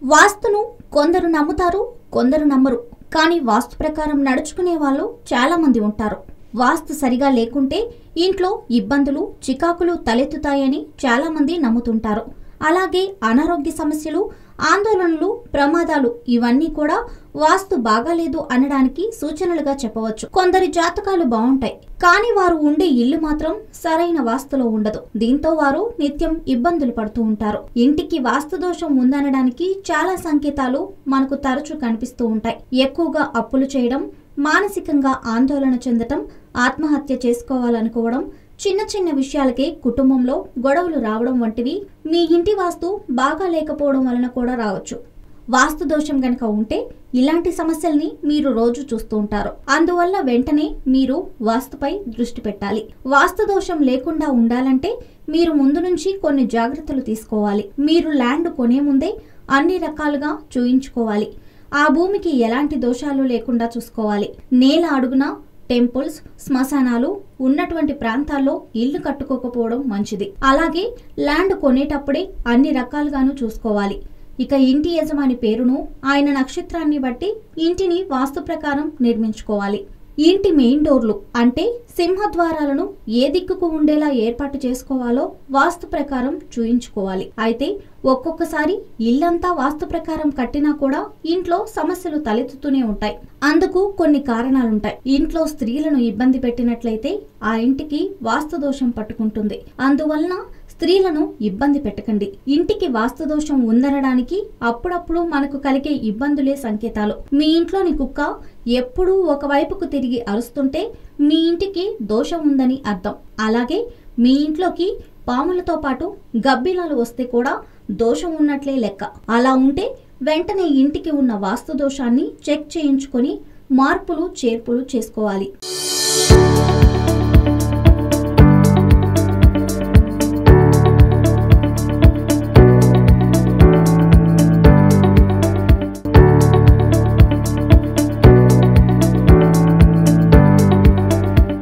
వాస్తును కొందరు నమ్ముతారు కొందరు నమ్మరు కానీ వాస్తు ప్రకారం నడుచుకునే వాళ్ళు చాలా మంది ఉంటారు వాస్తు సరిగా లేకుంటే ఇంట్లో ఇబ్బందులు చికాకులు తలెత్తుతాయని చాలా మంది నమ్ముతుంటారు అలాగే అనారోగ్య సమస్యలు ఆందోళనలు ప్రమాదాలు ఇవన్నీ కూడా వాస్తు బాగాలేదు అనడానికి సూచనలుగా చెప్పవచ్చు కొందరి జాతకాలు బాగుంటాయి కానీ వారు ఉండే ఇల్లు మాత్రం సరైన వాస్తులో ఉండదు దీంతో వారు నిత్యం ఇబ్బందులు పడుతూ ఉంటారు ఇంటికి వాస్తు దోషం ఉందనడానికి చాలా సంకేతాలు మనకు తరచూ కనిపిస్తూ ఉంటాయి ఎక్కువగా అప్పులు చేయడం మానసికంగా ఆందోళన చెందటం ఆత్మహత్య చేసుకోవాలనుకోవడం చిన్న చిన్న విషయాలకే కుటుంబంలో గొడవలు రావడం వంటివి మీ ఇంటి వాస్తు బాగా లేకపోవడం వలన కూడా రావచ్చు వాస్తు దోషం గనక ఉంటే ఇలాంటి సమస్యల్ని మీరు రోజు చూస్తూ ఉంటారు అందువల్ల వెంటనే మీరు వాస్తుపై దృష్టి పెట్టాలి వాస్తు దోషం లేకుండా ఉండాలంటే మీరు ముందు నుంచి కొన్ని జాగ్రత్తలు తీసుకోవాలి మీరు ల్యాండ్ కొనే ముందే అన్ని రకాలుగా చూయించుకోవాలి ఆ భూమికి ఎలాంటి దోషాలు లేకుండా చూసుకోవాలి నేల అడుగున టెంపుల్స్ శ్మశానాలు ఉన్నటువంటి ప్రాంతాల్లో ఇల్లు కట్టుకోకపోవడం మంచిది అలాగే ల్యాండ్ కొనేటప్పుడే అన్ని రకాలుగాను చూసుకోవాలి ఇక ఇంటి యజమాని పేరును ఆయన నక్షత్రాన్ని బట్టి ఇంటిని వాస్తు ప్రకారం నిర్మించుకోవాలి ఇంటి మెయిన్ డోర్లు అంటే సింహద్వారాలను ఏ దిక్కుకు ఉండేలా ఏర్పాటు చేసుకోవాలో వాస్తు ప్రకారం చూయించుకోవాలి అయితే ఒక్కొక్కసారి ఇల్లంతా వాస్తు ప్రకారం కట్టినా కూడా ఇంట్లో సమస్యలు తలెత్తుతూనే ఉంటాయి అందుకు కొన్ని కారణాలుంటాయి ఇంట్లో స్త్రీలను ఇబ్బంది పెట్టినట్లయితే ఆ ఇంటికి వాస్తు దోషం పట్టుకుంటుంది అందువలన స్త్రీలను ఇబ్బంది పెట్టకండి ఇంటికి వాస్తు దోషం ఉందనడానికి అప్పుడప్పుడు మనకు కలిగే ఇబ్బందులే సంకేతాలు మీ ఇంట్లోని కుక్క ఎప్పుడూ ఒకవైపుకు తిరిగి అరుస్తుంటే మీ ఇంటికి దోషం ఉందని అర్థం అలాగే మీ ఇంట్లోకి పాములతో పాటు గబ్బిలాలు వస్తే కూడా దోషం ఉన్నట్లే లెక్క అలా ఉంటే వెంటనే ఇంటికి ఉన్న వాస్తు దోషాన్ని చెక్ చేయించుకొని మార్పులు చేర్పులు చేసుకోవాలి